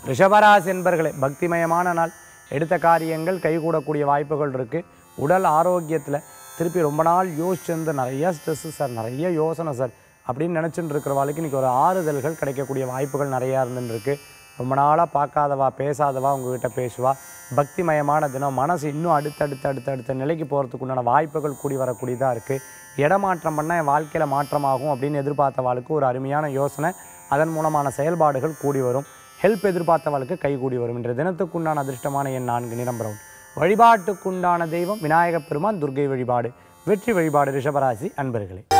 ரிஷபராசி என்பர்களே பக்திமயமான நாள் எடுத்த காரியங்கள் கைகூடக்கூடிய வாய்ப்புகள் இருக்குது உடல் ஆரோக்கியத்தில் திருப்பி ரொம்ப நாள் யோசிச்சிருந்து நிறைய ஸ்ட்ரெஸ்ஸு சார் நிறைய யோசனை சார் அப்படின்னு நினச்சிட்டு இருக்கிறவாளுக்கு இன்றைக்கி ஒரு ஆறுதல்கள் கிடைக்கக்கூடிய வாய்ப்புகள் நிறையா இருந்துருக்கு ரொம்ப நாளாக பார்க்காதவா பேசாதவா உங்ககிட்ட பேசுவா பக்திமயமான தினம் மனசு இன்னும் அடுத்தடுத்து அடுத்த அடுத்த நிலைக்கு போகிறதுக்கு உண்டான வாய்ப்புகள் கூடி வரக்கூடியதாக இருக்குது இடமாற்றம் பண்ணால் என் வாழ்க்கையில் மாற்றமாகும் அப்படின்னு எதிர்பார்த்தவாளுக்கு ஒரு அருமையான யோசனை அதன் மூலமான செயல்பாடுகள் கூடி வரும் ஹெல்ப் எதிர்பார்த்தவளுக்கு கைகூடி வரும் இன்றைய தினத்துக்குண்டான அதிர்ஷ்டமான எண் நான்கு நிறம் பிரவுன் வழிபாட்டுக்குண்டான தெய்வம் விநாயகப் பெருமான் துர்க்கை வழிபாடு வெற்றி வழிபாடு ரிஷபராசி அன்பர்களே